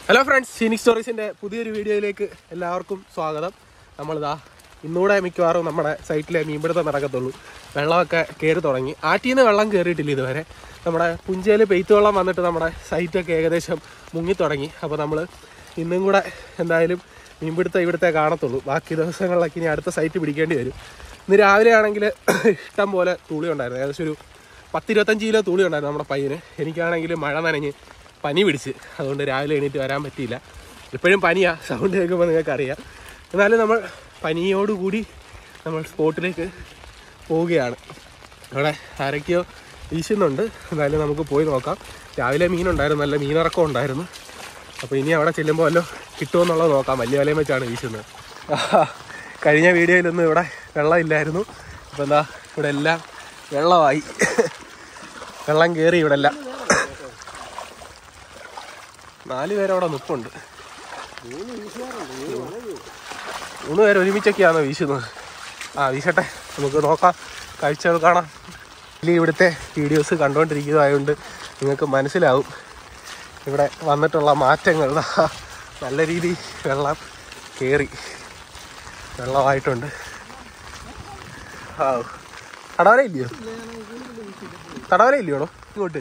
Hello friends Phoenix സ്റ്റോറീസിന്റെ പുതിയൊരു വീഡിയോയിലേക്ക് എല്ലാവർക്കും സ്വാഗതം നമ്മളിതാ ഇന്നൂടെ മിക്കവാറും നമ്മുടെ സൈറ്റിലെ മീൻപിടുത്തം നടക്കത്തുള്ളൂ വെള്ളമൊക്കെ കയറി തുടങ്ങി ആറ്റിൽ നിന്ന് വെള്ളം കയറിയിട്ടില്ല ഇതുവരെ നമ്മുടെ പുഞ്ചയിൽ പെയ്ത്ത് വെള്ളം വന്നിട്ട് നമ്മുടെ സൈറ്റൊക്കെ ഏകദേശം മുങ്ങി തുടങ്ങി അപ്പോൾ നമ്മൾ ഇന്നും കൂടെ എന്തായാലും മീൻപിടുത്തം ഇവിടുത്തെ കാണത്തുള്ളൂ ബാക്കി ദിവസങ്ങളിലൊക്കെ ഇനി അടുത്ത സൈറ്റ് പിടിക്കേണ്ടി വരും ഇന്ന് രാവിലെ ആണെങ്കിൽ ഇഷ്ടം പോലെ തുളി ഉണ്ടായിരുന്നു ഏകദേശം ഒരു പത്തിരുപത്തഞ്ച് കിലോ തുളി ഉണ്ടായിരുന്നു നമ്മുടെ പയ്യന് എനിക്കാണെങ്കിൽ മഴ നനഞ്ഞ് പനി പിടിച്ച് അതുകൊണ്ട് രാവിലെ എണീറ്റ് വരാൻ പറ്റിയില്ല ഇപ്പോഴും പനിയാ സൗണ്ട് കേൾക്കുമ്പോൾ നിങ്ങൾക്ക് അറിയാം എന്നാലും നമ്മൾ പനിയോടുകൂടി നമ്മൾ സ്പോട്ടിലേക്ക് പോവുകയാണ് അവിടെ ആരൊക്കെയോ വീശുന്നുണ്ട് എന്തായാലും നമുക്ക് പോയി നോക്കാം രാവിലെ മീനുണ്ടായിരുന്നു നല്ല മീനിറക്കം ഉണ്ടായിരുന്നു അപ്പോൾ ഇനി അവിടെ ചെല്ലുമ്പോൾ വല്ലോ കിട്ടുമെന്നുള്ളത് നോക്കാം വലിയ വലയം വെച്ചാണ് വീശുന്നത് കഴിഞ്ഞ വീഡിയോയിലൊന്നും ഇവിടെ വെള്ളമില്ലായിരുന്നു അപ്പോൾ എന്താ ഇവിടെ എല്ലാം വെള്ളമായി വെള്ളം കയറി ഇവിടെ എല്ലാം നാല് പേരവിടെ നിൽപ്പുണ്ട് മൂന്ന് പേര് ഒരുമിച്ചൊക്കെയാണോ വീശുന്നത് ആ വീശട്ടെ നമുക്ക് നോക്കാം കാഴ്ചകൾ കാണാം ഇനി ഇവിടുത്തെ വീഡിയോസ് കണ്ടുകൊണ്ടിരിക്കുന്നതായതുകൊണ്ട് നിങ്ങൾക്ക് മനസ്സിലാവും ഇവിടെ വന്നിട്ടുള്ള മാറ്റങ്ങൾ ദാ നല്ല രീതിയിൽ വെള്ളം കയറി വെള്ളമായിട്ടുണ്ട് ആ തടവര ഇല്ലയോ തടവര ഇല്ലയോടോ ഇങ്ങോട്ട്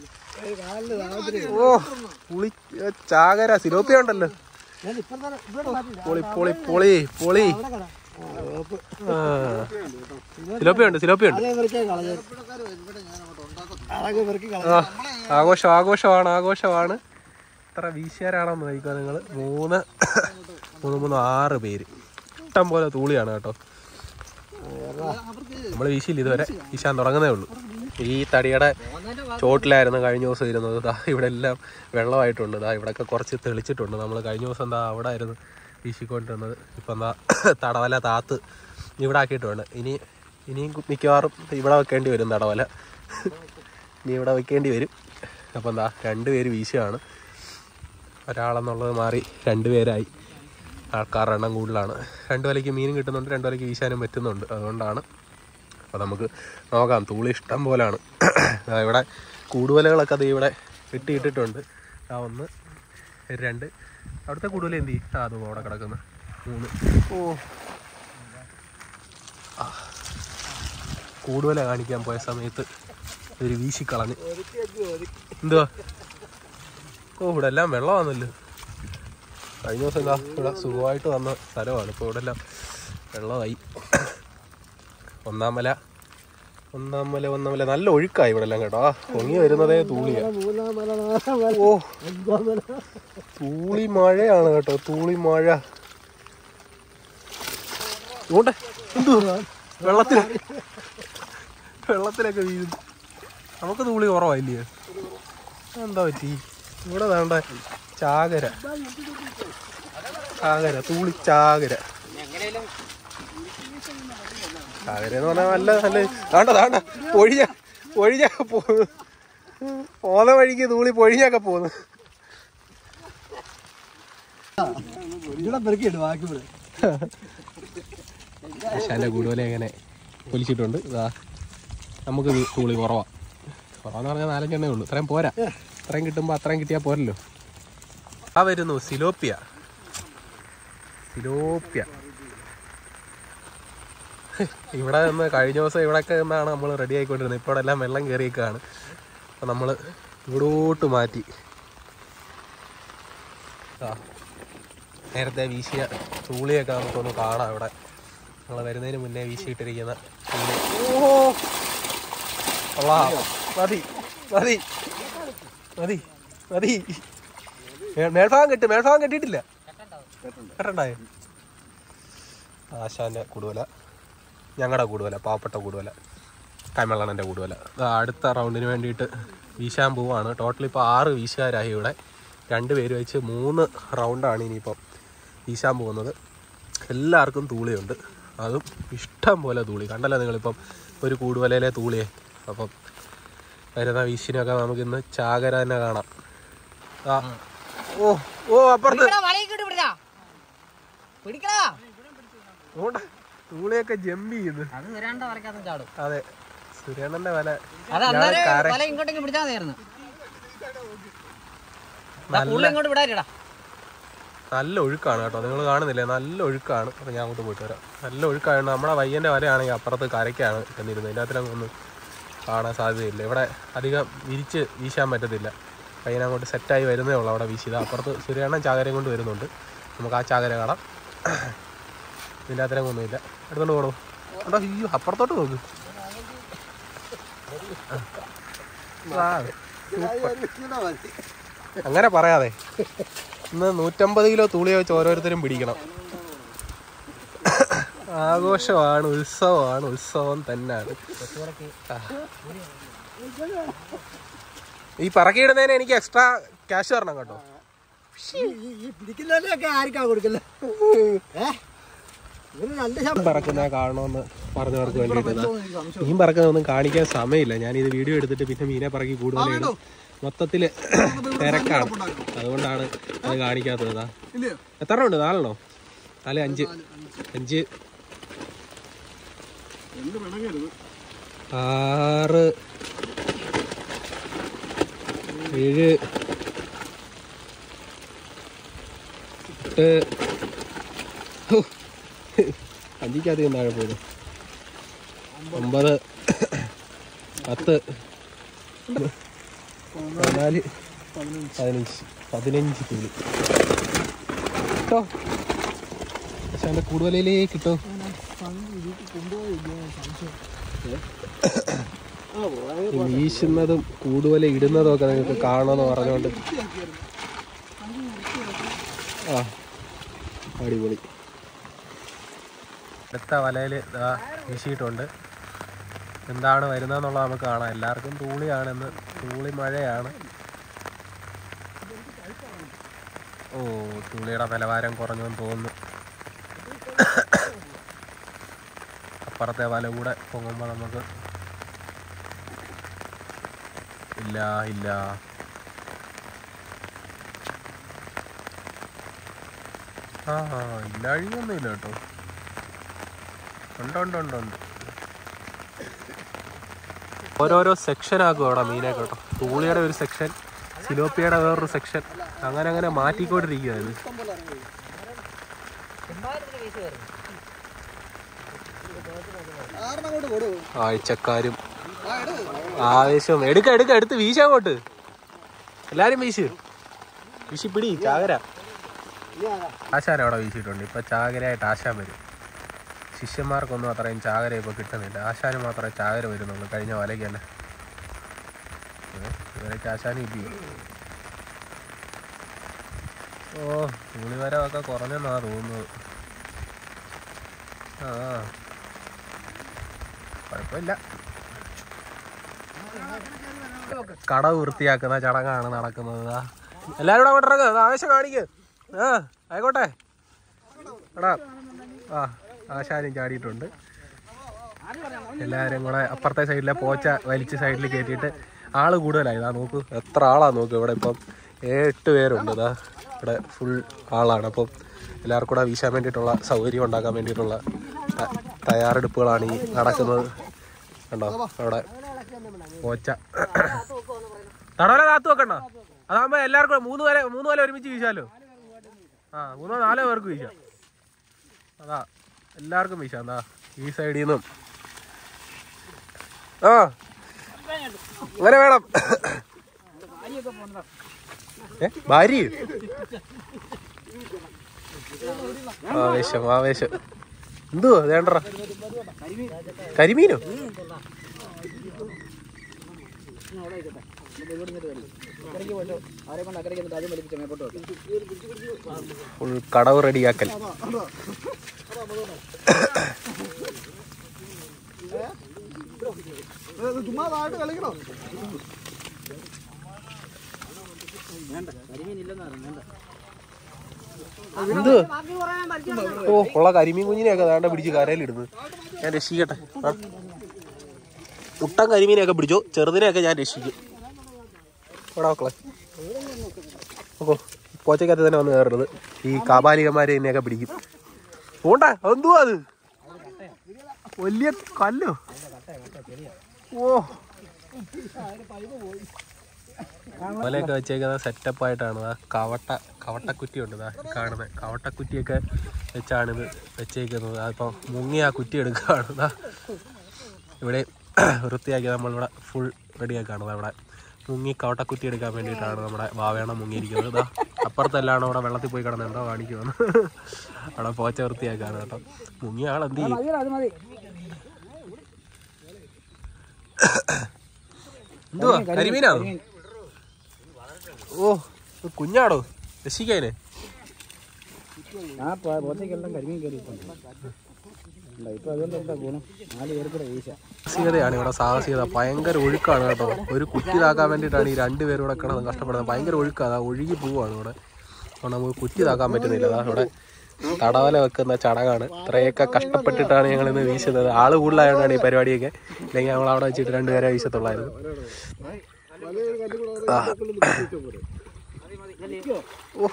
ഓ പുളി ഏ, ചാകര സിലോപ്പിയ ഉണ്ടല്ലോ പൊളി പൊളി പൊളി പൊളി ആ. സിലോപ്പിയ ഉണ്ട് സിലോപ്പിയ ഉണ്ട് ആ ആഘോഷം ആഘോഷമാണ് ആഘോഷമാണ് എത്ര വീശുകാരാണെന്ന് നോക്കുക നിങ്ങൾ മൂന്ന് മൂന്ന് മൂന്ന് ആറ് പേര് ഇഷ്ടം പോലെ തൂളിയാണ് കേട്ടോ നമ്മൾ വീശിയില്ല ഇതുവരെ വീശാൻ തുടങ്ങുന്നേ ഉള്ളൂ ഈ തടിയുടെ ചോട്ടിലായിരുന്നു കഴിഞ്ഞ ദിവസം ഇരുന്നത് ദാ ഇവിടെ എല്ലാം വെള്ളമായിട്ടുണ്ട് ദാ ഇവിടെയൊക്കെ കുറച്ച് തെളിച്ചിട്ടുണ്ട് നമ്മൾ കഴിഞ്ഞ ദിവസം എന്താ അവിടെ ആയിരുന്നു വീശിക്കൊണ്ടിരുന്നത് ഇപ്പം എന്താ തടവല താത്ത് ഇവിടെ ആക്കിയിട്ടുണ്ട് ഇനി ഇനിയും മിക്കവാറും ഇവിടെ വെക്കേണ്ടി വരും തടവല ഇനി ഇവിടെ വെക്കേണ്ടി വരും അപ്പം എന്താ രണ്ട് പേര് വീശുകയാണ് ഒരാളെന്നുള്ളത് മാറി രണ്ട് പേരായി ആൾക്കാരുടെ എണ്ണം കൂടുതലാണ് രണ്ട് വലയ്ക്ക് മീനും കിട്ടുന്നുണ്ട് രണ്ട് വലയ്ക്ക് വീശാനും പറ്റുന്നുണ്ട് അതുകൊണ്ടാണ് അപ്പോൾ നമുക്ക് നോക്കാം തൂളി ഇഷ്ടം പോലാണ് ദാ ഇവിടെ കൂടുവലകളൊക്കെ അത് ഇവിടെ ഇട്ടിട്ടിട്ടുണ്ട് ആ ഒന്ന് രണ്ട് അവിടുത്തെ കൂടുവല എന്ത് ചെയ്യും ആ അതും അവിടെ കിടക്കുന്നു മൂന്ന് ഓ ആ. കൂടുവല കാണിക്കാൻ പോയ സമയത്ത് ഒരു വീശിക്കളഞ്ഞ് എന്തുവാ ഓ ഇവിടെ എല്ലാം വെള്ളമാണല്ലോ കഴിഞ്ഞ ദിവസം എന്താ ഇവിടെ സുഖമായിട്ട് വന്ന സ്ഥലമാണ് ഇപ്പോൾ ഇവിടെ എല്ലാം വെള്ളമായി ഒന്നാം മല ഒന്നാം മല ഒന്നാം മല നല്ല ഒഴുക്കായി ഇവിടെ എല്ലാം കേട്ടോ ആ പൊങ്ങി വരുന്നതേ തൂളിയാ ഓ തൂളി മഴയാണ് കേട്ടോ തൂളി മഴ ഇങ്ങോട്ടെ എന്തു വെള്ളത്തിൽ വെള്ളത്തിലൊക്കെ വീഴുന്നു നമുക്ക് തൂളി കുറവായില്ലേ എന്താ പറ്റി ഇവിടെ വേണ്ട ചാകര ചാകര തൂളി ചാകര ചാകര എന്ന് പറഞ്ഞാൽ നല്ല നല്ല വേണ്ട വേണ്ട പൊഴിഞ്ഞ പൊഴിഞ്ഞൊക്കെ പോന്നു പോന്ന വഴിക്ക് തൂളി പൊഴിഞ്ഞൊക്കെ പോന്നു ആശാന്റെ കൂടുതൽ എങ്ങനെ പൊലിച്ചിട്ടുണ്ട് ഇതാ നമുക്ക് ഇത് തൂളി കുറവാ കുറവാന്ന് പറഞ്ഞാൽ നാലഞ്ചെണ്ണേ ഉള്ളൂ ഇത്രയും പോരാ ഇത്രയും കിട്ടുമ്പോൾ അത്രയും കിട്ടിയാൽ പോരല്ലോ ആ വരുന്നു സിലോപ്പിയ സിലോപ്പിയ ഇവിടെ നിന്ന് കഴിഞ്ഞ ദിവസം ഇവിടെയൊക്കെ നിന്നാണ് നമ്മൾ റെഡി ആയിക്കൊണ്ടിരുന്നത് ഇപ്പോൾ ഇവിടെ എല്ലാം വെള്ളം കയറിയേക്കാണ് അപ്പം നമ്മൾ ഇവിടോട്ട് മാറ്റി ആ നേരത്തെ വീശിയ തൂളിയൊക്കെ നമുക്കൊന്ന് കാണാം ഇവിടെ നമ്മൾ വരുന്നതിന് മുന്നേ വീശിയിട്ടിരിക്കുന്ന തൂളി ഓ കൊള്ളാം. മതി മതി മതി മതി മേ- മേൽഭാഗം കെട്ട് മേൽഭാഗം കെട്ടിയിട്ടില്ല കെട്ടണ്ടായോ ആശാന്റെ കൂടുവല ഞങ്ങളുടെ കൂടുവല പാവപ്പെട്ട കൂടുവല കൈമള്ളണൻ്റെ കൂടുവല ദാ അടുത്ത റൗണ്ടിന് വേണ്ടിയിട്ട് വീശാൻ പോവാണ് ടോട്ടൽ ഇപ്പോൾ ആറ് വീശുകാരായി ഇവിടെ രണ്ട് പേര് വെച്ച് മൂന്ന് റൗണ്ടാണ് ഇനിയിപ്പം വീശാൻ പോകുന്നത് എല്ലാവർക്കും തൂളിയുണ്ട് അതും ഇഷ്ടം പോലെ തൂളി കണ്ടല്ലോ നിങ്ങളിപ്പം ഒരു കൂടുവലയിലെ തൂളിയെ അപ്പം വരുന്ന വീശിനൊക്കെ നമുക്കിന്ന് ചാകര തന്നെ കാണാം ആ ഓ ഓ അപ്പുറത്ത് വലയിക്കിട്ട് പിടിച്ചാ പിടിക്കടാ ഓണ്ട തൂളിയൊക്കെ ജമ്പ് ചെയ്യുന്നു അത് വരാണ്ട വലക്കകത്തും ചാടും അതെ സുരേണന്റെ വല അത് ഞാൻ കര അന്നേരം വല ഇങ്ങോട്ടേക്ക് പിടിച്ചാൽ മതിയായിരുന്നു പുള്ളി ഇങ്ങോട്ട് വിടാരിടാ നല്ല ഒഴുക്കാണ് കേട്ടോ നിങ്ങൾ കാണുന്നില്ലേ നല്ല ഒഴുക്കാണ് അപ്പോൾ ഞാൻ അങ്ങോട്ട് പോയിട്ട് വരാം നല്ല ഒഴുക്കാണ് നമ്മുടെ വയ്യൻ്റെ വലയാണെങ്കിൽ അപ്പുറത്ത് കരയ്ക്കാണ് ചെന്നിരുന്നത് ഇതിൻ്റെ അകത്തിലൊന്നും കാണാൻ സാധ്യതയില്ല ഇവിടെ അധികം വിരിച്ച് വീശാൻ പറ്റത്തില്ല പയ്യൻ അങ്ങോട്ട് സെറ്റായി വരുന്നേ ഉള്ളൂ അവിടെ വീശിയത് അപ്പുറത്ത് സൂര്യണ്ണൻ ചാകരയും കൊണ്ട് വരുന്നുണ്ട് നമുക്ക് ആ ചാകര കാണാം ഇതിൻ്റെ അകത്തിലൊന്നുമില്ല എടുത്തോണ്ട് പോകണോ അവിടെ അയ്യോ അപ്പുറത്തോട്ട് നോക്ക് ആ, അങ്ങനെ പറയാതെ ഇന്ന് നൂറ്റമ്പത് കിലോ തുളിയെ വെച്ച് ഓരോരുത്തരും പിടിക്കണം ആഘോഷമാണ് ഉത്സവമാണ് ഉത്സവം തന്നെയാണ് ആ. ഈ പറക്കിയിടുന്നതിന് എനിക്ക് എക്സ്ട്രാ ക്യാഷ് തരണം കേട്ടോ ഈ പിടിക്കുന്നതിനൊക്കെ ആർക്കാ കൊടുക്കല്ലേ ഇവര് രണ്ട് ശതമാനം പറക്കുന്ന കാണണമെന്ന് പറഞ്ഞവർക്ക് വേണ്ടിയിട്ട് മീൻ പറക്കുന്നതൊന്നും കാണിക്കാൻ സമയമില്ല ഞാൻ ഇത് വീഡിയോ എടുത്തിട്ട് പിന്നെ മീനെ പറക്കി കൂടുതലാണ് മൊത്തത്തില് തിരക്കാണ് അതുകൊണ്ടാണ് അത് കാണിക്കാത്തത് ഇതാ. എത്ര ഉണ്ട് നാലെണ്ണോ നാല് അഞ്ച് അഞ്ച് ആറ് ഏഴ് എട്ട് ഹോ. അഞ്ചിക്കധികം താഴെ പോയത് ഒമ്പത് പത്ത് പതിനാല് പതിനഞ്ച് പതിനഞ്ച് തുള്ളി കിട്ടോ പക്ഷെ അതിന്റെ കൂടുതലേ കിട്ടോ ഈ വീശുന്നതും കൂടുതൽ ഇടുന്നതും ഒക്കെ നിങ്ങൾക്ക് കാണണമെന്ന് പറഞ്ഞുകൊണ്ട് ആ അടിപൊളി അടുത്ത വലയിൽ ഇതാ വീശിയിട്ടുണ്ട് എന്താണ് വരുന്നതെന്നുള്ളത് നമുക്ക് കാണാം എല്ലാവർക്കും തൂളിയാണെന്ന് തൂളി മഴയാണ് ഓ തുള്ളിയുടെ നിലവാരം കുറഞ്ഞെന്ന് തോന്നുന്നു അപ്പുറത്തെ വല കൂടെ പൊങ്ങുമ്പോൾ നമുക്ക് ഇല്ല ഇല്ല ആ ഇല്ല അഴിയൊന്നുമില്ല കേട്ടോ ഉണ്ട് ഉണ്ട് ഉണ്ട് ഉണ്ട് ഓരോരോ സെക്ഷൻ ആക്കും അവിടെ മീനെ കേട്ടോ തൂളിയുടെ ഒരു സെക്ഷൻ സിലോപ്പിയുടെ വേറൊരു സെക്ഷൻ അങ്ങനെ അങ്ങനെ മാറ്റിക്കൊണ്ടിരിക്കുക ഇത് ആഴ്ചക്കാരും ആവേശവും എടുക്ക എടുക്ക എടുത്ത് വീശ അങ്ങോട്ട് എല്ലാരും വീശ് വീശി പിടി ചാകര ആശാൻ അവിടെ വീശിയിട്ടുണ്ട് ഇപ്പൊ ചാകരയായിട്ട് ആശാൻ വരും ശിഷ്യന്മാർക്കൊന്നും അത്രയും ചാകര ഇപ്പൊ കിട്ടുന്നില്ല ആശാന് മാത്രമേ ചാകര വരുന്നുള്ളൂ കഴിഞ്ഞ വലയ്ക്ക് തന്നെ ഇവരൊക്കെ ആശാനും ഇല്ല ഓ തുളിവരമൊക്കെ കുറഞ്ഞെന്നാ തോന്നുന്നത് ആ കുഴപ്പമില്ല കട വൃത്തിയാക്കുന്ന ചടങ്ങാണ് നടക്കുന്നത് ദാ. എല്ലാരും കൂടെ അങ്ങോട്ട് ഇറങ്ങ് ദാ ആവേശം കാണിക്ക് ആ ആയിക്കോട്ടെ എടാ ആ ആശാനും ചാടിയിട്ടുണ്ട് എല്ലാവരും കൂടെ അപ്പുറത്തെ സൈഡിലെ പോച്ച വലിച്ച് സൈഡിൽ കയറ്റിയിട്ട് ആള് കൂടുതലായി ഇതാ നോക്കൂ എത്ര ആളാ നോക്കൂ ഇവിടെ ഇപ്പം എട്ട് പേരുണ്ട് ഇതാ ഇവിടെ ഫുൾ ആളാണ് അപ്പം എല്ലാവർക്കും കൂടെ വീശാൻ വേണ്ടിയിട്ടുള്ള സൗകര്യം ഉണ്ടാക്കാൻ വേണ്ടിയിട്ടുള്ള ത- തയ്യാറെടുപ്പുകളാണ് ഈ നടക്കുന്നത് കണ്ടോ അവിടെ പോച്ച തടവല കാത്തു വെക്കണ്ട അതാകുമ്പോ എല്ലാവർക്കും കൂടെ മൂന്ന് വരെ മൂന്ന് വരെ ഒരുമിച്ച് വീശാലോ ആ മൂന്നോ നാലോ പേർക്ക് വീശാം അതാ എല്ലാവർക്കും വീശാം എന്താ ഈ സൈഡിൽ നിന്നും ആ അങ്ങനെ വേണം ഏ ഭാര്യ ആവേശം ആവേശം എന്തുവാ വേണ്ട കരിമീനോ ഫുൾ കടവ് റെഡിയാക്കൽ ചുമ്മാ താഴോട്ട് കളിക്കണോ എന്ത് ഓ ഉള്ള കരിമീൻ കുഞ്ഞിനെയൊക്കെ വേണ്ട പിടിച്ച് കരയിലിടുന്നു ഞാൻ രക്ഷിക്കട്ടെ ആ. മുട്ടൻ കരിമീനെയൊക്കെ പിടിച്ചോ ചെറുതിനെയൊക്കെ ഞാൻ രക്ഷിക്കും എടാ മക്കളെ ഓക്കോ പോച്ചക്കകത്ത് തന്നെ വന്ന് കയറരുത് ഈ കാപാലികന്മാരെ എന്നെയൊക്കെ പിടിക്കും പോണ്ട അതെന്തുവാ അത് വലിയ കല്ലോ ഓ വലയൊക്കെ വെച്ചേക്കുന്നത് സെറ്റപ്പ് ആയിട്ടാണ് ആ കവട്ട കവട്ടക്കുറ്റി ഉണ്ട് ഇതാ കാണുന്നത് കവട്ടക്കുറ്റിയൊക്കെ വെച്ചാണിത് വെച്ചേക്കുന്നത് അതിപ്പോൾ മുങ്ങി ആ കുറ്റി എടുക്കുകയാണ് ഇതാ ഇവിടെ വൃത്തിയാക്കി നമ്മളിവിടെ ഫുൾ റെഡിയാക്കാണ് അവിടെ മുങ്ങി കവട്ടക്കുറ്റി എടുക്കാൻ വേണ്ടിയിട്ടാണ് നമ്മുടെ വാവേണം മുങ്ങിയിരിക്കുന്നത് ഇതാ അപ്പുറത്തെല്ലാം അവിടെ വെള്ളത്തിൽ പോയി കിടന്ന് എന്തോ കാണിക്കുമെന്ന് അവിടെ പോച്ച വൃത്തിയാക്കാണ് കേട്ടോ മുങ്ങിയ ആൾ എന്ത് ചെയ്യും അത് മതി എന്തുവാ കരിമീനാണോ ഓ ഇത് കുഞ്ഞാടോ രക്ഷിക്കാന് ആ പുറത്തേക്കെല്ലാം കരിമീൻ കയറിയിട്ടുണ്ട് ഇപ്പൊ അതുകൊണ്ട് എന്താ ഗുണം നാല് പേർക്കൂടെ വീശ സാഹസികതയാണ് ഇവിടെ സാഹസികത ഭയങ്കര ഒഴുക്കാണ് കേട്ടോ ഒരു കുറ്റി താക്കാൻ വേണ്ടിയിട്ടാണ് ഈ രണ്ടുപേരും ഇവിടെ കിടന്ന് കഷ്ടപ്പെടുന്നത് ഭയങ്കര ഒഴുക്കാണ് ഒഴുകി പോവാണ് ഇവിടെ അപ്പോൾ നമുക്ക് കുറ്റി താക്കാൻ പറ്റുന്നില്ല അതാ ഇവിടെ തടവല വെക്കുന്ന ചടങ്ങാണ് ഇത്രയൊക്കെ കഷ്ടപ്പെട്ടിട്ടാണ് ഞങ്ങൾ ഇന്ന് വീശുന്നത് ആള് കൂടുതലായതുകൊണ്ടാണ് ഈ പരിപാടിയൊക്കെ അല്ലെങ്കിൽ ഞങ്ങൾ അവിടെ വെച്ചിട്ട് രണ്ടുപേരെ വീശത്തുള്ളായിരുന്നു ആ. ഓ.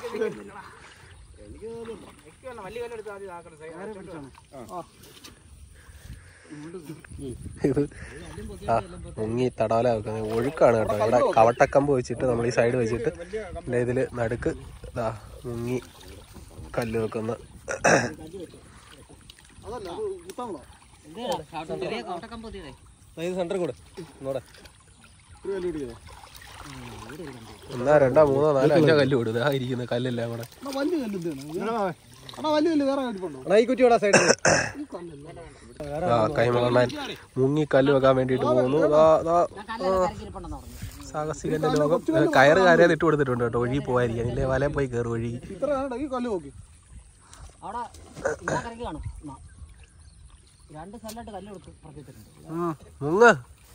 ഇത് ആ മുങ്ങി തടാല വെക്കുന്നത് ഒഴുക്കാണ് കേട്ടോ ഇവിടെ കവട്ടക്കമ്പ് വെച്ചിട്ട് നമ്മൾ ഈ സൈഡ് വെച്ചിട്ട് ഇതിൻ്റെ ഇതിൽ നടുക്ക് ഇതാ മുങ്ങി കല്ല് വെക്കുന്ന സെന്റർ കൂടെ ഇങ്ങോടെ ഒന്നാ രണ്ടോ മൂന്നോ നാലോ അഞ്ചോ കല്ല് വിടും ഇതാ ഇരിക്കുന്ന കല്ലെല്ലാം കൂടെ വലിയ കല്ല് അണ്ണാ വലിയ കല്ല് വേറെ കണ്ടിട്ടുണ്ടോ ഈ കുറ്റിയോടെ സൈഡിൽ ആ കൈമളണ്ണൻ മുങ്ങി കല്ല് വെക്കാൻ വേണ്ടിയിട്ട് പോകുന്നു ദാ, ദാ, ആ. സാഹസികന്റെ ലോകം കയറ് കയറിയത് ഇട്ട് കൊടുത്തിട്ടുണ്ട് കേട്ടോ ഒഴുകി പോകാതിരിക്കാൻ ഇല്ലേ വലയിൽ പോയി കയറി ഒഴുകി ഇത്ര വേണ്ട ഈ കല്ല് നോക്കി അവിടെ ഇതാ കരക്ക് കാണും എന്നാ. രണ്ട് സ്ഥലമായിട്ട് കല്ല് കൊടുത്ത് പറക്കിയിട്ടുണ്ട് മുങ്ങ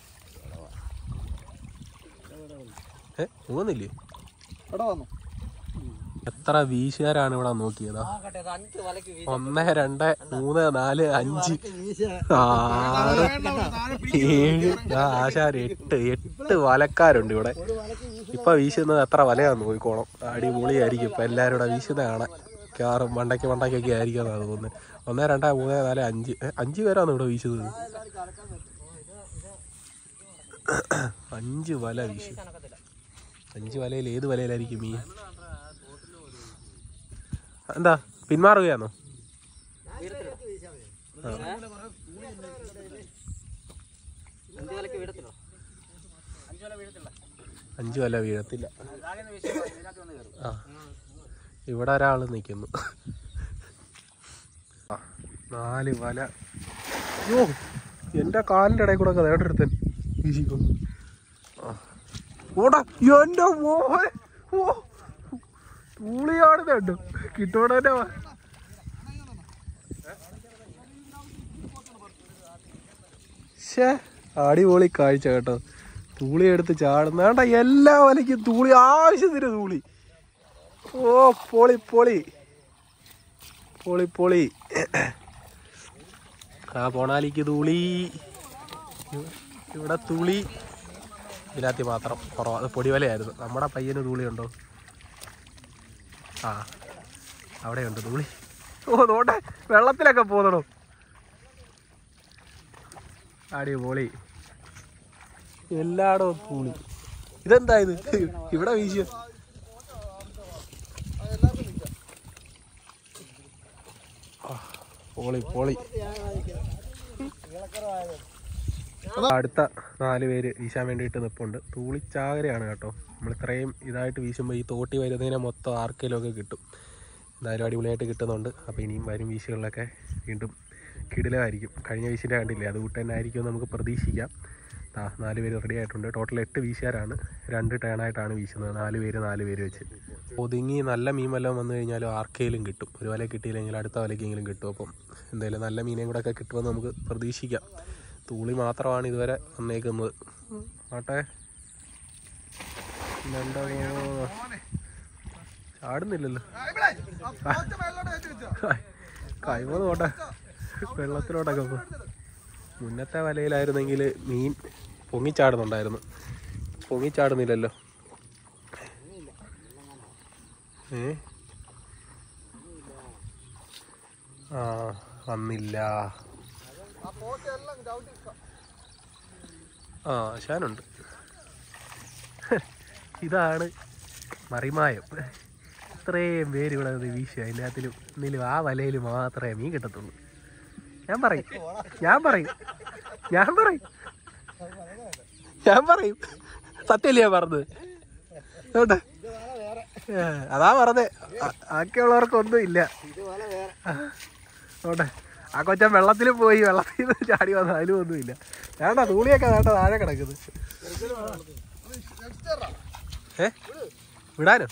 ഏ മുങ്ങുന്നില്ലേ എടാ വന്നു എത്ര വീശുകാരാണ് ഇവിടെ നോക്കിയതാ നോക്കട്ടെ ഇത് അഞ്ച് വലക്ക് ഒന്ന് രണ്ട് മൂന്ന് നാല് അഞ്ച് ആറ് ഏഴ് ആ, ആശാര് എട്ട് എട്ട് വലക്കാരുണ്ട് ഇവിടെ ഇപ്പൊ വീശുന്നത് എത്ര വലയാന്ന് നോക്കിക്കോണം അടിപൊളിയായിരിക്കും ഇപ്പൊ എല്ലാരും ഇവിടെ വീശുന്ന കാണാൻ കാറും മണ്ടയ്ക്ക് മണ്ടയ്ക്കൊക്കെ ആയിരിക്കും എന്നാണ് തോന്നുന്നത് ഒന്ന് രണ്ട് മൂന്ന് നാല് അഞ്ച് ഏ, അഞ്ച് പേരാണ് ഇവിടെ വീശുന്നത് അഞ്ച് വല വീശി അഞ്ച് വലയിൽ ഏത് വലയിലായിരിക്കും മീൻ എന്താ പിന്മാറുകയാണോ അഞ്ച് വലക്ക് വീടത്തില്ലോ അഞ്ചു വല വീഴത്തില്ല ആ ഇവിടെ ഒരാൾ നിൽക്കുന്നു ആ, നാല് വല യോ എന്റെ കാലിന്റെ ഇടയിൽ കൂടെ ഒക്കെ നേടരുത്തൻ വീശിക്കുന്നു ആ. ഓടാ എന്റെ മോഹൻ ഓ തൂളിയാണ് കണ്ടു കിട്ടോടെ ഷേ അടിപൊളി കാഴ്ച കേട്ടോ തൂളി എടുത്ത് ചാടുന്ന വേണ്ട എല്ലാ വലയ്ക്കും തൂളി ആവശ്യത്തിന് തൂളി ഓ പൊളി പൊളി പൊളി പൊളി ആ പൊണാലിക്ക് തൂളി ഇവ- ഇവിടെ തുളി ഇതിനകത്ത് മാത്രം കുറവാ അത് പൊടിവലയായിരുന്നു നമ്മുടെ പയ്യന് തൂളി ഉണ്ടോ ആ അവിടെയുണ്ട് തൂളി ഓ നോട്ടെ വെള്ളത്തിലൊക്കെ പോന്നണോ അടിപൊളി എല്ലായിടവും തൂളി ഇതെന്താ ഇത് ഇവിടെ വീശിയോ ആ, പൊളി പൊളി അടുത്ത നാല് പേര് വീശാൻ വേണ്ടിയിട്ട് നിൽപ്പുണ്ട് തൂളിച്ചാകരയാണ് കേട്ടോ നമ്മൾ ഇത്രയും ഇതായിട്ട് വീശുമ്പോൾ ഈ തോട്ടി വരുന്നതിനെ മൊത്തം ആർക്കെങ്കിലും ഒക്കെ കിട്ടും എന്തായാലും അടിപൊളിയായിട്ട് കിട്ടുന്നുണ്ട് അപ്പോൾ ഇനിയും വരും വീശുകളിലൊക്കെ വീണ്ടും കിടിലമായിരിക്കും കഴിഞ്ഞ വീശിൻ്റെ കണ്ടില്ലേ അതുകൂട്ട് തന്നെ ആയിരിക്കും നമുക്ക് പ്രതീക്ഷിക്കാം ആ നാല് പേര് റെഡി ആയിട്ടുണ്ട് ടോട്ടൽ എട്ട് വീശുകാരാണ് രണ്ട് ടേണായിട്ടാണ് വീശുന്നത് നാല് പേര് നാല് പേര് വെച്ച് ഒതുങ്ങി നല്ല മീൻ വല്ലതും വന്നു കഴിഞ്ഞാലും ആർക്കെങ്കിലും കിട്ടും ഒരു വല കിട്ടിയില്ലെങ്കിൽ അടുത്ത വലയ്ക്കെങ്കിലും കിട്ടും അപ്പം എന്തായാലും നല്ല മീനെയും കൂടെ ഒക്കെ കിട്ടുമെന്ന് നമുക്ക് പ്രതീക്ഷിക്കാം തൂളി മാത്രമാണ് ഇതുവരെ വന്നേക്കുന്നത് ആട്ടെ രണ്ടോ മൂന്നോ ചാടുന്നില്ലല്ലോ കൈമ നോട്ടെ വെള്ളത്തിലോട്ടൊക്കെ പോ മുന്നത്തെ വലയിലായിരുന്നെങ്കിൽ മീൻ പൊങ്ങിച്ചാടുന്നുണ്ടായിരുന്നു പൊങ്ങിച്ചാടുന്നില്ലല്ലോ ഏ ആ വന്നില്ല ആ ശാനുണ്ട് ഇതാണ് മറിമായം ഇത്രയും പേര് ഇവിടെ നിന്ന് വീശുക എല്ലാത്തിലും എന്തെങ്കിലും ആ വലയിൽ മാത്രമേ മീൻ കിട്ടത്തുള്ളൂ ഞാൻ പറയും ഞാൻ പറയും ഞാൻ പറയും ഞാൻ പറയും സത്യല്ലേ ഞാൻ പറഞ്ഞത് കേട്ടെ അതാ പറഞ്ഞേ ആ- ബാക്കിയുള്ളവർക്കൊന്നും ഇല്ല ഓട്ടെ ആ കൊച്ചൻ വെള്ളത്തിലും പോയി വെള്ളത്തിൽ നിന്ന് ചാടി വന്നു അതിലും ഒന്നുമില്ല വേണ്ട തൂളിയൊക്കെ വേണ്ട താഴെ കിടക്കുന്നത് ഏ വിടാനോ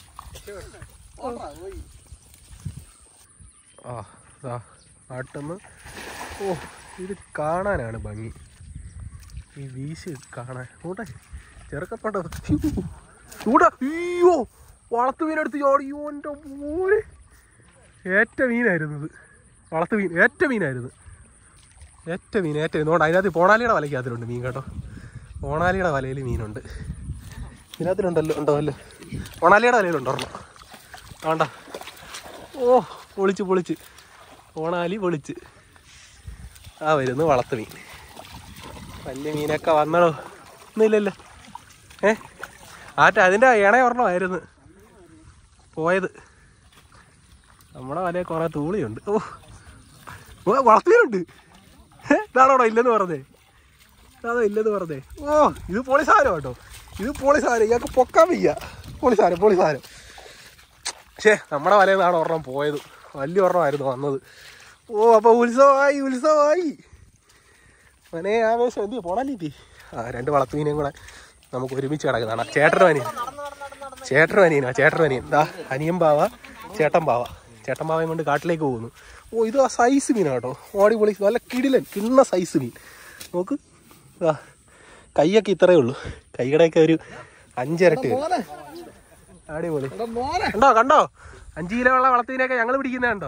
ആ ദാ നാട്ടിന്ന് ഓ ഇത് കാണാനാണ് ഭംഗി ഈ വീശ് കാണാൻ കൂട്ടെ ചെറുക്കപ്പെട്ട കൂടെ അയ്യോ വളർത്തു മീനെടുത്ത് ചോടിയോ എൻ്റെ മോനെ ഏറ്റ മീനായിരുന്നു ഇത് വളർത്തു മീൻ ഏറ്റ മീനായിരുന്നു ഏറ്റ മീൻ ഏറ്റ മീൻ അതുകൊണ്ട് അതിനകത്ത് പോണാലിയുടെ വലയ്ക്കകത്തിലുണ്ട് മീൻ കേട്ടോ പോണാലിയുടെ വലയിൽ മീനുണ്ട് ഇതിനകത്തിലുണ്ടല്ലോ ഉണ്ടോ അല്ലോ പോണാലിയുടെ വലയിലുണ്ടോ ഒരെണ്ണം വേണ്ട ഓ പൊളിച്ച് പൊളിച്ച് ഓണാലി പൊളിച്ച് ആ വരുന്നു വളർത്തു മീൻ വലിയ മീനൊക്കെ വന്നടോ ഒന്നുമില്ലല്ലോ ഏ ആറ്റ അതിൻ്റെ ഇണ ഒരെണ്ണമായിരുന്നു പോയത് നമ്മുടെ വലയിൽ കുറേ തൂളിയുണ്ട് ഓ ഓ വളർത്തിയുണ്ട് ഇതാണോടോ ഇല്ലെന്ന് പറഞ്ഞേ അതോ ഇല്ലെന്ന് പറഞ്ഞേ ഓ ഇത് പൊളി സാധനം കേട്ടോ ഇത് പൊളി സാധനം ഇയാൾക്ക് പൊക്കാൻ വയ്യ പൊളി സാധനം പൊളി സാധനം പക്ഷേ നമ്മുടെ വലയിൽ നിന്നാണ് ഒരെണ്ണം പോയത് വലിയ ഒരെണ്ണമായിരുന്നു വന്നത് ഓ അപ്പോൾ ഉത്സവമായി ഉത്സവമായി മനെ ആവേശം എന്തി പോണല്ലേ ആ രണ്ട് വളർത്തുമീനെയും കൂടെ നമുക്ക് ഒരുമിച്ച് കിടക്കുന്നതാണ് ചേട്ടൻ അനിയൻ ചേട്ടൻ അനിയനാ ചേട്ടൻ അനിയൻ ദാ അനിയൻ ബാവ ചേട്ടൻ ബാവ ചേട്ടൻ ബാവയും കൊണ്ട് കാട്ടിലേക്ക് പോകുന്നു ഓ ഇത് ആ സൈസ് മീനാ കേട്ടോ ഓടി പൊളി നല്ല കിടിലൻ കിണ്ണ സൈസ് മീൻ നോക്ക് ആ കൈയൊക്കെ ഇത്രയേ ഉള്ളൂ കൈയുടെയൊക്കെ ഒരു അഞ്ചിരട്ടി വരും. അടിപൊളി കണ്ടോ കണ്ടോ അഞ്ച് കിലോ ഉള്ള വളർത്തീനൊക്കെ ഞങ്ങൾ പിടിക്കുന്ന കണ്ടോ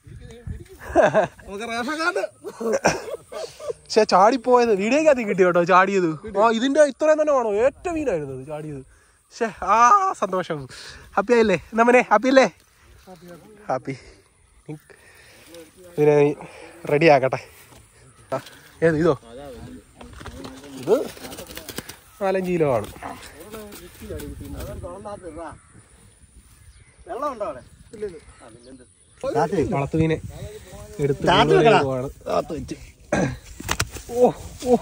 പക്ഷെ ചാടിപ്പോയത് വീഡിയോക്കകത്ത് കിട്ടി കേട്ടോ ചാടിയത് ആ ഇതിന്റെ ഇത്രയും തന്നെ വേണോ ഏറ്റവും മീനായിരുന്നു അത് ചാടിയത് പക്ഷെ ആ സന്തോഷം ഹാപ്പി ആയില്ലേ നമ്മനെ ഹാപ്പി അല്ലേ ഹാപ്പി ഇതിനെ റെഡി ആക്കട്ടെ ആ, ഏത് ഇതോ ഇത് നാലഞ്ച് കിലോ ആണ് വളർത്തുമീനെ എടുത്ത് കൊണ്ടുപോവാണ്. ഓ ഓ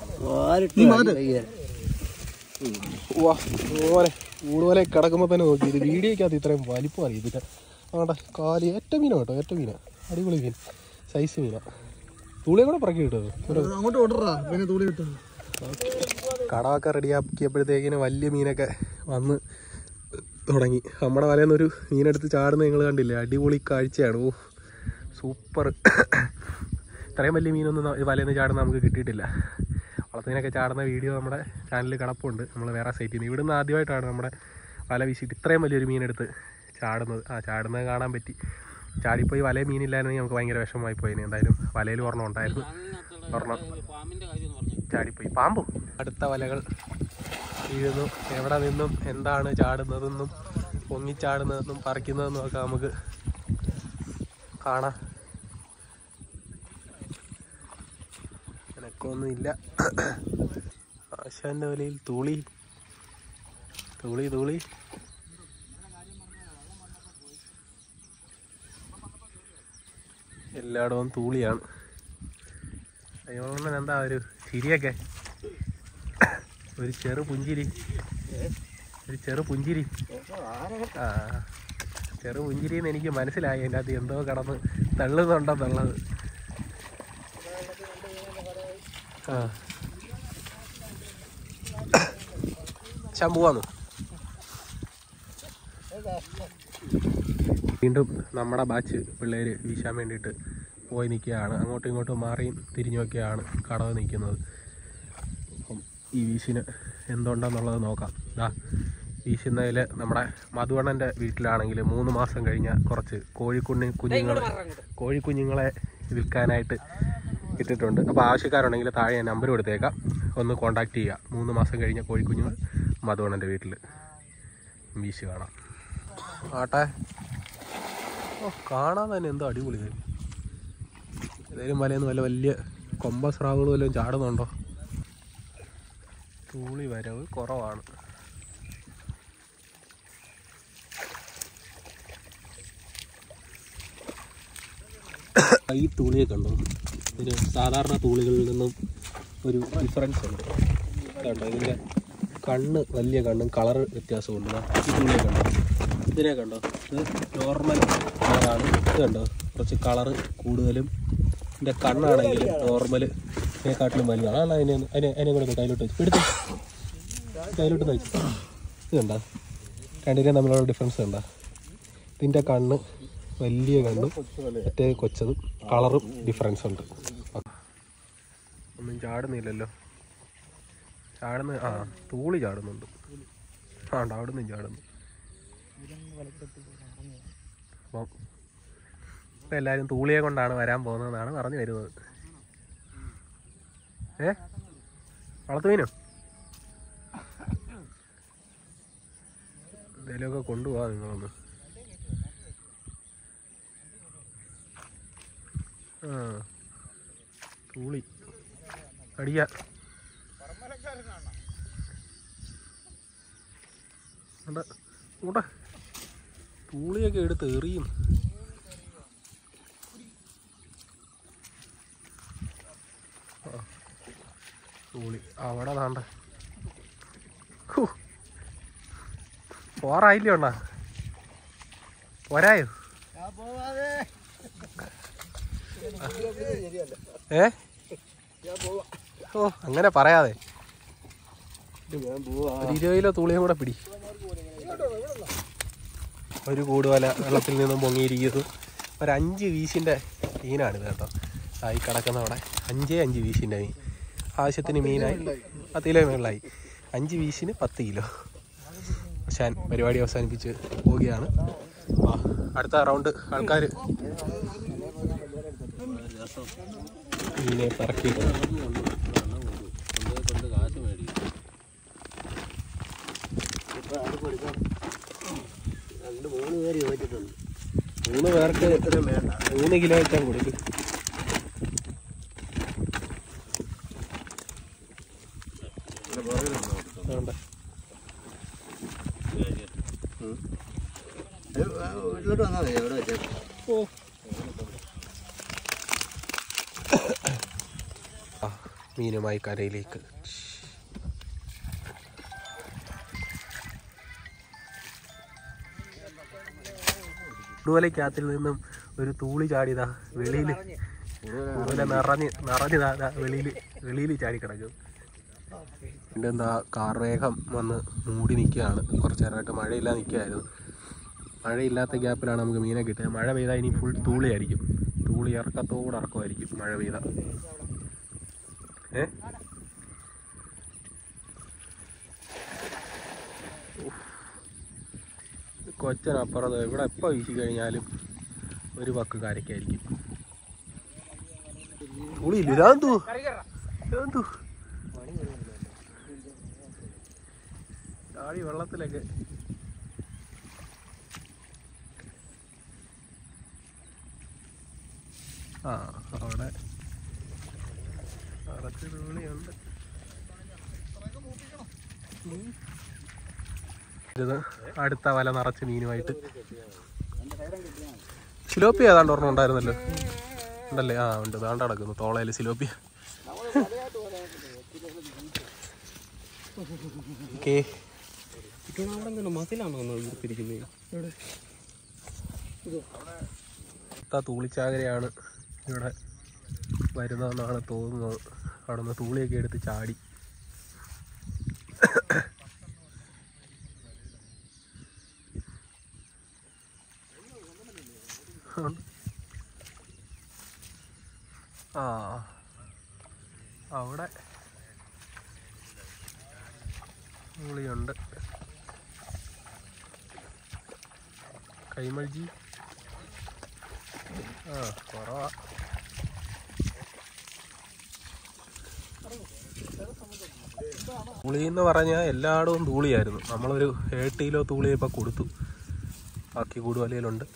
വാ ഓലെ കൂടുതലെ കിടക്കുമ്പോൾ തന്നെ നോക്കി ഇത് വീഡിയോക്കകത്ത് ഇത്രയും വലിപ്പം അറിയത്തില്ല ആട്ടെ കാല് ഏറ്റ മീനാ കേട്ടോ ഏറ്റ മീനാ അടിപൊളി മീൻ സൈസ് മീനാ തുളിയെ കൂടെ പറക്കി കിട്ടുമോ അങ്ങോട്ട് ഓർഡറാ പിന്നെ തൂളി കിട്ടും കടമൊക്കെ റെഡിയാക്കിയപ്പോഴത്തേക്കിന് വലിയ മീനൊക്കെ വന്ന് തുടങ്ങി നമ്മുടെ വലയിൽ നിന്നൊരു മീനെടുത്ത് ചാടുന്ന നിങ്ങൾ കണ്ടില്ലേ അടിപൊളി കാഴ്ചയാണ് ഓ സൂപ്പർ ഇത്രയും വലിയ മീനൊന്നും ന- ഈ വലയിൽ നിന്ന് ചാടുന്ന നമുക്ക് കിട്ടിയിട്ടില്ല വളർത്തുമീനൊക്കെ ചാടുന്ന വീഡിയോ നമ്മുടെ ചാനലിൽ കിടപ്പുണ്ട് നമ്മൾ വേറെ സൈറ്റിൽ നിന്ന് ഇവിടുന്ന് ആദ്യമായിട്ടാണ് നമ്മുടെ വല വീശിയിട്ട് ഇത്രയും വലിയൊരു മീനെടുത്ത് ചാടുന്നത് ആ ചാടുന്നത് കാണാൻ പറ്റി ചാടിപ്പോയി വലയിൽ മീനില്ലായിരുന്നെങ്കിൽ നമുക്ക് ഭയങ്കര വിഷമമായി പോയിന് എന്തായാലും വലയിൽ ഒരെണ്ണം ഉണ്ടായിരുന്നു ഒരെണ്ണം പാമ്പിന്റെ കാര്യം എന്ന് പറഞ്ഞു ചാടിപ്പോയി പാമ്പും അടുത്ത വലകൾ വീഴുന്നു എവിടെ നിന്നും എന്താണ് ചാടുന്നതെന്നും പൊങ്ങിച്ചാടുന്നതെന്നും പറിക്കുന്നതെന്നും ഒക്കെ നമുക്ക് കാണാം എനക്കൊന്നും ഇല്ല ആശാന്റെ വലയിൽ തൂളി തൂളി തൂളി എല്ലായിടവും തൂളിയാണ് അയ്യോണ്ണൻ എന്താ ഒരു ചിരിയൊക്കെ ഒരു ചെറു പുഞ്ചിരി ഒരു ചെറു പുഞ്ചിരി ആ ചെറു പുഞ്ചിരി എന്ന് എനിക്ക് മനസ്സിലായി അതിൻ്റെ അകത്ത് എന്തോ കടന്ന് തള്ളുന്നുണ്ടെന്നുള്ളത് ആ ശമ്പുവാന്നു വീണ്ടും നമ്മുടെ ബാച്ച് പിള്ളേർ വീശാൻ വേണ്ടിയിട്ട് പോയി നിൽക്കുകയാണ് അങ്ങോട്ടും ഇങ്ങോട്ടും മാറിയും തിരിഞ്ഞൊക്കെയാണ് കടവ് നിൽക്കുന്നത് അപ്പം ഈ വീശിന് എന്തുണ്ടെന്നുള്ളത് നോക്കാം ദാ വീശുന്നതിൽ നമ്മുടെ മധുവണ്ണൻ്റെ വീട്ടിലാണെങ്കിൽ മൂന്ന് മാസം കഴിഞ്ഞ കുറച്ച് കോഴിക്കുഞ്ഞ് കുഞ്ഞുങ്ങൾ കോഴിക്കുഞ്ഞുങ്ങളെ വിൽക്കാനായിട്ട് ഇട്ടിട്ടുണ്ട് അപ്പോൾ ആവശ്യക്കാരുണ്ടെങ്കിൽ താഴെ ഞാൻ നമ്പർ കൊടുത്തേക്കാം ഒന്ന് കോൺടാക്റ്റ് ചെയ്യുക മൂന്ന് മാസം കഴിഞ്ഞ കോഴിക്കുഞ്ഞുങ്ങൾ മധുവണ്ണൻ്റെ വീട്ടിൽ വീശ് കാണാം ആട്ടെ ഓ കാണാൻ തന്നെ എന്തോ അടിപൊളി കാര്യം ഏതെങ്കിലും വലയെന്ന് വല്ല വലിയ കൊമ്പ സ്രാവുകൾ വല്ലതും ചാടുന്നുണ്ടോ തൂളി വരവ് കുറവാണ് ഈ തൂളിയൊക്കെ ഉണ്ടോ ഇതിന് സാധാരണ തൂളികളിൽ നിന്നും ഒരു ഡിഫറൻസ് ഉണ്ട് കണ്ടോ ഇതിൻ്റെ കണ്ണ് വലിയ കണ്ണും കളർ വ്യത്യാസമുണ്ട് ദാ ഈ തൂളിയൊക്കെ ഉണ്ടോ ഇതിനെ കണ്ടോ ഇത് നോർമൽ കളറാണ് ഇത് കണ്ടോ കുറച്ച് കളറ് കൂടുതലും ഇതിൻ്റെ കണ്ണാണെങ്കിൽ നോർമൽ ഇതിനെക്കാട്ടിലും വലുതാണ് അതാണ് അതിനെ ഒന്ന് അതിനെ അതിനെ കൂടെ ഒന്ന് കയ്യിലോട്ട് വെച്ച് എടുത്ത് കയ്യിലോട്ട് വെച്ച് ഇത് കണ്ടോ രണ്ടിനെയും തമ്മിലുള്ള ഡിഫറൻസ് കണ്ടോ ഇതിൻ്റെ കണ്ണ് വലിയ കണ്ണും മറ്റേ കൊച്ചതും കളറും ഡിഫറൻസ് ഉണ്ട് ഒന്നും ചാടുന്നില്ലല്ലോ ചാടുന്ന ആ തൂളി ചാടുന്നുണ്ട് ആ ഉണ്ട് അവിടെ നിന്നും ചാടുന്നു അപ്പം ഇപ്പം എല്ലാവരും തൂളിയെ കൊണ്ടാണ് വരാൻ പോകുന്നതെന്നാണ് പറഞ്ഞു വരുന്നത് ഏ വളർത്തു മീനോ എന്തെങ്കിലുമൊക്കെ കൊണ്ടുപോവാ നിങ്ങളൊന്ന് ആ തൂളി അടിയ ഉണ്ട്. ഉണ്ട്. തൂളിയൊക്കെ എടുത്ത് എറിയും ആ. തൂളി അവിടെ താണ്ട പോറായില്ലേ അണ്ണാ പോരായോ ഏ ഓ അങ്ങനെ പറയാതെ ഒരു ഇരുപത് കിലോ തുളിയും കൂടെ പിടി ഒരു കൂടുവല വെള്ളത്തിൽ നിന്നും പൊങ്ങിയിരിക്കുന്നു ഒരു അഞ്ച് വീശിൻ്റെ മീനാണിത് കേട്ടോ ആ ഈ കിടക്കുന്ന അവിടെ അഞ്ചേ അഞ്ച് വീശിൻ്റെ മീൻ ആവശ്യത്തിന് മീനായി പത്ത് കിലോ മേളിലായി അഞ്ച് വീശിന് പത്ത് കിലോ ഞാൻ പരിപാടി അവസാനിപ്പിച്ച് പോവുകയാണ് ആ, അടുത്ത റൗണ്ട് ആൾക്കാർ മീനെ പറക്കി മൂന്ന് പേർക്ക് മൂന്ന് കിലോ വെച്ചാൽ കൊടുക്കും വേണ്ട ഓ ആ മീനുമായി കരയിലേക്ക് ചൂടുവലയ്ക്കകത്തിൽ നിന്നും ഒരു തൂളി ചാടിയതാ വെളിയിൽ കൂടുതൽ നിറഞ്ഞ് നിറഞ്ഞതാ വെളിയിൽ വെളിയിൽ ചാടി കിടക്കും എൻ്റെ എന്താ കാർമേഘം വന്ന് മൂടി നിൽക്കുകയാണ് കുറച്ച് നേരമായിട്ട് മഴയില്ലാതെ നിൽക്കുകയായിരുന്നു മഴയില്ലാത്ത ഗ്യാപ്പിലാണ് നമുക്ക് മീനെ കിട്ടുക മഴ പെയ്താൽ ഇനി ഫുൾ തൂളിയായിരിക്കും തൂളി ഇറക്കത്തോടെ ഇറക്കമായിരിക്കും മഴ പെയ്താൽ ഏ കൊച്ചനപ്പുറത്ത് ഇവിടെ എപ്പോൾ വീശി കഴിഞ്ഞാലും ഒരു പക്ക് കരയ്ക്കായിരിക്കും പുളിയില്ല ഇതാന്തു ഇതാന്തു ചാടി വെള്ളത്തിലൊക്കെ ആ അവിടെ നിറച്ച് തുള്ളിയുണ്ട് ഇത് അടുത്ത വല നിറച്ച് മീനുമായിട്ട് സിലോപ്പി ഏതാണ്ട് ഒരെണ്ണം ഉണ്ടായിരുന്നല്ലോ ഉണ്ടല്ലേ ആ ഉണ്ട് ദാണ്ട് കിടക്കുന്നു തോളയിൽ സിലോപ്പിയ ഓക്കേ മസിലാണോ എടുത്തിരിക്കുന്നത് ത്ത തൂളിച്ചാകരയാണ് ഇവിടെ വരുന്നതെന്നാണ് തോന്നുന്നത് അവിടെ നിന്ന് തൂളിയൊക്കെ എടുത്ത് ചാടി ആ അവിടെ തൂളിയുണ്ട് കൈമൾജി ആ കുറവാ തൂളി എന്ന് പറഞ്ഞാൽ എല്ലായിടവും തൂളിയായിരുന്നു നമ്മളൊരു ഏഴ് കിലോ തൂളി ഇപ്പം കൊടുത്തു ബാക്കി കൂടുവലയിലുണ്ട്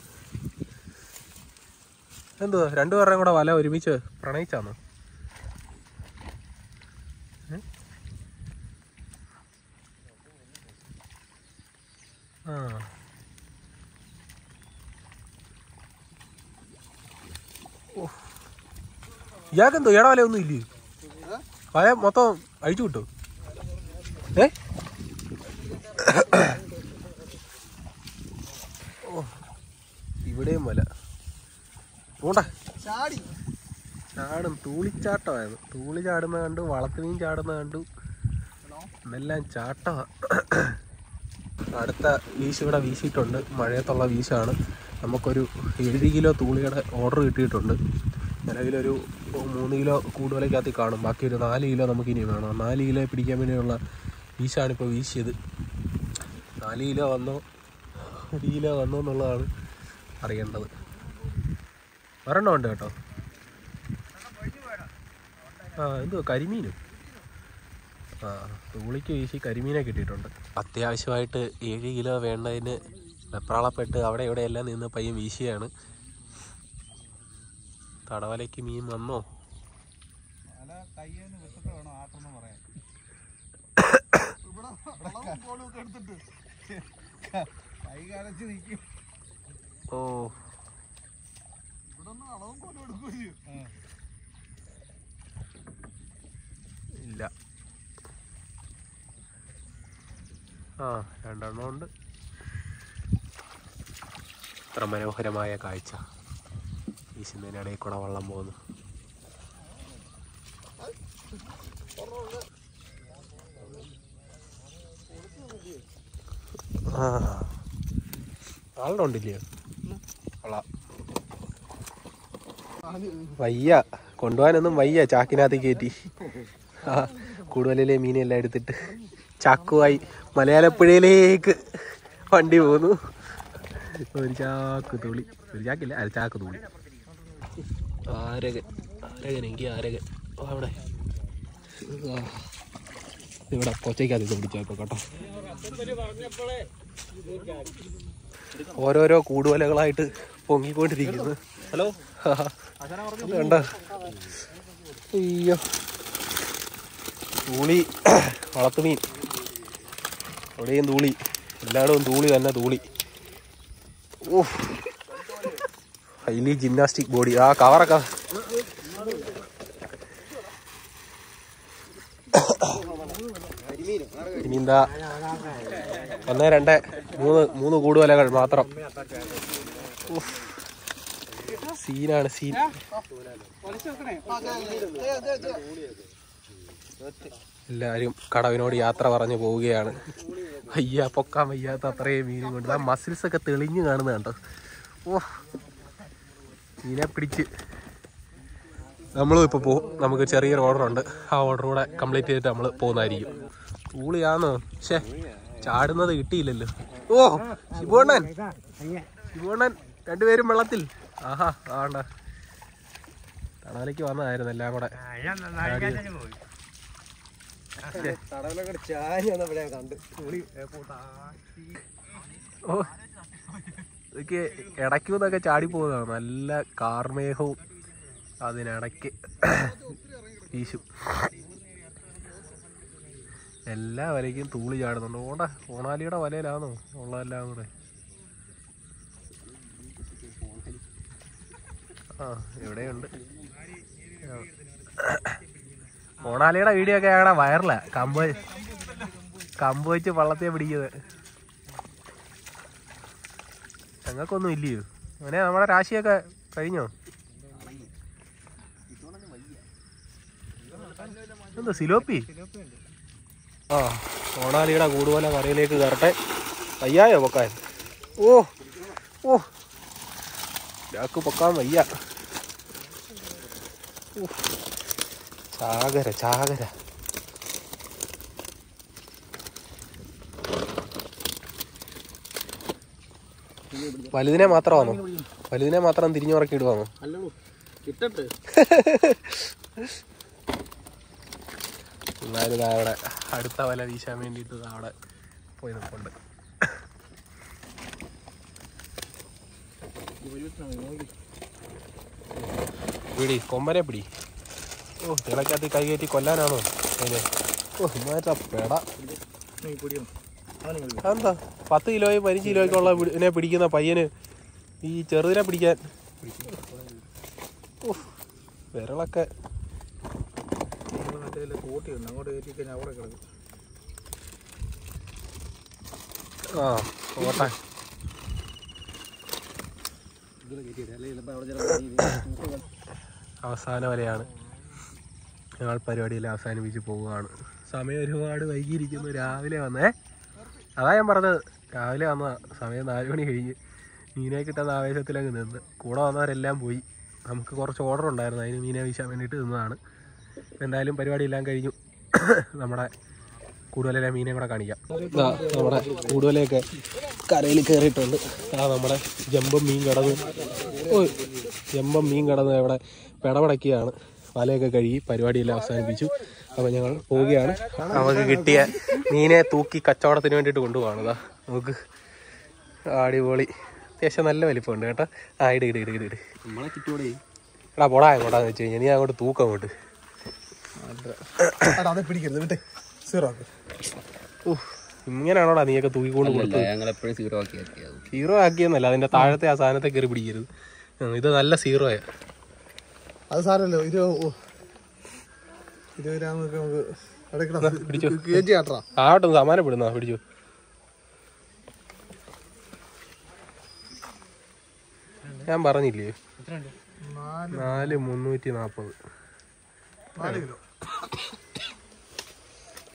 എന്തുവാ രണ്ടുപേരുടെയും കൂടെ വല ഒരുമിച്ച് പ്രണയിച്ചാന്നോ ഏ? ആ ഓ ഇയാൾക്കെന്തോ ഇയാടെ വല ഒന്നും ഇല്ലേ വല മൊത്തം അഴിച്ചു വിട്ടു ഏ ഓ ഇവിടെയും വല പോണ്ട ചാടും തൂളിച്ചാട്ടമായിരുന്നു തൂളി ചാടുന്ന കണ്ടു വളത്തുമീൻ ചാടുന്ന കണ്ടു എന്നെല്ലാം ചാട്ടമാ അടുത്ത വീശ് ഇവിടെ വീശിയിട്ടുണ്ട് മഴയത്തുള്ള വീശാണ് നമുക്കൊരു ഏഴ് കിലോ തൂളിയുടെ ഓർഡർ കിട്ടിയിട്ടുണ്ട് നിലവിലൊരു മൂന്ന് കിലോ കൂടുതലേക്കകത്ത് കാണും ബാക്കി ഒരു നാല് കിലോ നമുക്ക് ഇനി വേണം നാല് കിലോ പിടിക്കാൻ വേണ്ടിയുള്ള വീശാണ് ഇപ്പോൾ വീശിയത് നാല് കിലോ വന്നോ ഒരു കിലോ വന്നോ എന്നുള്ളതാണ് അറിയേണ്ടത് ഒരെണ്ണം ഉണ്ട് കേട്ടോ ആ എന്തോ കരിമീനും ആ തൂളിക്ക് വീശി കരിമീനെ കിട്ടിയിട്ടുണ്ട് അത്യാവശ്യമായിട്ട് ഏഴ് കിലോ വേണ്ടതിന് വെപ്രാളപ്പെട്ട് അവിടെ ഇവിടെ എല്ലാം നിന്ന് പയ്യൻ വീശിയാണ് തടവലയ്ക്ക് മീൻ വന്നോ ഓ ഇല്ല ആ രണ്ടെണ്ണം ഉണ്ട് ഇത്ര മനോഹരമായ കാഴ്ച വീശുന്നതിനിടയിൽ കൂടെ വെള്ളം പോകുന്നു ആ ആളുടെ ഉണ്ടില്ലയോ കൊള്ളാം വയ്യ കൊണ്ടുപോകാനൊന്നും വയ്യ ചാക്കിനകത്ത് കയറ്റി ആ കൂടുതലിലെ മീനെല്ലാം എടുത്തിട്ട് ചാക്കുമായി മലയാളപ്പുഴയിലേക്ക് വണ്ടി പോകുന്നു ഒരു ചാക്ക് തുളി ഒരു ചാക്കില്ല അര ചാക്ക് തുളി ആരകൻ ആരകനെങ്കിൽ ആരകൻ ഓ, അവിടെ ആ. ഇവിടെ പൊച്ചയ്ക്കകത്ത് ഇത് പിടിച്ചേക്കോ കേട്ടോ ഓരോരോ കൂടുവലകളായിട്ട് പൊങ്ങിക്കൊണ്ടിരിക്കുന്നു ഹലോ വേണ്ട അയ്യോ തൂളി വളത്തുമീൻ അവിടെയും തൂളി എല്ലായിടവും തൂളി തന്നെ തൂളി ഓ ഹൈലി ജിംനാസ്റ്റിക് ബോഡി ആ കവറൊക്കെ ഇനി എന്താ ഒന്ന് രണ്ട് മൂന്ന് മൂന്ന് കൂടുവലകൾ മാത്രം ഉഫ്. സീനാണ് സീൻ എല്ലാവരും കടവിനോട് യാത്ര പറഞ്ഞു പോവുകയാണ് വയ്യ പൊക്കാൻ വയ്യാത്ത അത്രയും മീനും കൊണ്ട് ആ മസിൽസ് ഒക്കെ തെളിഞ്ഞു കാണുന്ന കണ്ടോ ഓ മീനെ പിടിച്ച് നമ്മളും ഇപ്പോൾ പോകും നമുക്ക് ചെറിയൊരു ഓർഡർ ഉണ്ട് ആ ഓർഡർ കൂടെ കംപ്ലീറ്റ് ചെയ്തിട്ട് നമ്മൾ പോകുന്നതായിരിക്കും ഊളിയാന്നോ ഷേ ചാടുന്നത് കിട്ടിയില്ലല്ലോ ഓ ശിവണ്ണൻ ശിവണ്ണൻ രണ്ടുപേരും വെള്ളത്തിൽ ആഹാ ആണ്ട തണലേക്ക് വന്നതായിരുന്നു എല്ലാം കൂടെ ഓ ഇതൊക്കെ ഇടയ്ക്കുന്നൊക്കെ ചാടി പോകുന്നതാണ് നല്ല കാർമേഘവും അതിനിടയ്ക്ക് വീശും എല്ലാ വലയ്ക്കും തൂളി ചാടുന്നുണ്ട് ഓണ്ട ഓണാലിയുടെ വലയിലാണോ ഉള്ളതെല്ലാം കൂടെ ആ ഇവിടെയുണ്ട് ഓണാലിയുടെ വീഡിയോ ഒക്കെ ഞങ്ങളുടെ വയറില കമ്പ് കമ്പ് വെച്ച് വള്ളത്തെ പിടിക്കുന്നത് ഞങ്ങൾക്കൊന്നും ഇല്ലയോ അങ്ങനെ നമ്മുടെ രാശിയൊക്കെ കഴിഞ്ഞോ എന്താ സിലോപ്പി ആ ഓണാലിയുടെ കൂടുപോലെ കരയിലേക്ക് കയറട്ടെ വയ്യായോ പൊക്കാൻ ഓ ഓ ഇയാൾക്ക് പൊക്കാൻ വയ്യ ഓ, ചാകര ചാകര വലുതിനെ മാത്രമാണോ വലുതിനെ മാത്രം തിരിഞ്ഞുറക്കി ഇടുവാണോ അല്ലടോ കിട്ടട്ടെ എന്നാലും ദാ അവിടെ അടുത്ത വല വീശാൻ വേണ്ടിയിട്ട് ദാ അവിടെ പോയി നിൽപ്പുണ്ട് പിടി കൊമ്പനെ പിടി ഓ തിളക്കകത്ത് കൈ കയറ്റി കൊല്ലാനാണോ അതിനെ ഓ മാറ്റാ പെട എന്താ പത്ത് കിലോയും പതിനഞ്ച് കിലോയ്ക്കുള്ള ഇതിനെ പിടിക്കുന്ന പയ്യന് ഈ ചെറുതിനെ പിടിക്കാൻ ഉഫ്, വിരളൊക്കെ മറ്റേ തോട്ടിയുണ്ട് അങ്ങോട്ട് കയറ്റി കഴിഞ്ഞാൽ അവിടെ കിടക്കും ആ ഓട്ടെ അവസാന വരെയാണ് ഞങ്ങൾ പരിപാടിയിൽ അവസാനിപ്പിച്ച് പോവുകയാണ് സമയം ഒരുപാട് വൈകിയിരിക്കുന്നു രാവിലെ വന്നേ അതാ ഞാൻ പറഞ്ഞത് രാവിലെ വന്ന സമയം നാല് മണി കഴിഞ്ഞ് മീനെ കിട്ടുന്ന ആവേശത്തിലങ്ങ് നിന്ന് കൂടെ വന്നവരെല്ലാം പോയി നമുക്ക് കുറച്ച് ഓർഡർ ഉണ്ടായിരുന്നു അതിന് മീനെ വീശാൻ വേണ്ടിയിട്ട് നിന്നതാണ് എന്തായാലും പരിപാടി എല്ലാം കഴിഞ്ഞു നമ്മുടെ കൂടുതലെ മീനെ കൂടെ കാണിക്കാം ഇതാ നമ്മുടെ കൂടുതലൊക്കെ കരയിൽ കയറിയിട്ടുണ്ട് ആ നമ്മുടെ ജമ്പം മീൻ കടന്ന് ഓ ജമ്പം മീൻ കടന്ന് ഇവിടെ പിടപടക്കുകയാണ് വലയൊക്കെ കഴുകി പരിപാടിയെല്ലാം അവസാനിപ്പിച്ചു അപ്പോൾ ഞങ്ങൾ പോവുകയാണ് നമുക്ക് കിട്ടിയ മീനെ തൂക്കി കച്ചവടത്തിന് വേണ്ടിയിട്ട് കൊണ്ടുപോകണം ഇതാ നമുക്ക് അടിപൊളി അത്യാവശ്യം നല്ല വലിപ്പമുണ്ട് കേട്ടോ ആ ഇട് ഇട് ഇട് ഇട് ഇട് നമ്മളെ ചുറ്റോടെ എടാ പൊടാ എങ്ങോട്ടാന്ന് വെച്ച് കഴിഞ്ഞാൽ നീ അങ്ങോട്ട് തൂക്കം അങ്ങോട്ട് അതെ പിടിക്കരുത് വിട്ടെ സീറോ ഉഫ്, ഇങ്ങനെയാണോടാ നീയൊക്കെ തൂക്കിക്കൊണ്ട് കൊടുത്തത് ഞങ്ങൾ എപ്പോഴും സീറോ ആക്കി ആക്കിയത് സീറോ ആക്കിയെന്നല്ല അതിന്റെ താഴത്തെ ആ സാധനത്തെ കയറി പിടിക്കരുത് ഉം, ഇത് നല്ല സീറോയാ അത് സാരല്ലോ ഇത് ഇരുപത് ഗ്രാം ഒക്കെ നമുക്ക് എടുക്കണം പിടിച്ചോ. കെ ജി ആട്ടാ ആവട്ടെ സമാനപ്പെടുന്ന പിടിച്ചു ഞാൻ പറഞ്ഞില്ലേ നാല് മുന്നൂറ്റി നാപ്പത് നാല് കിലോ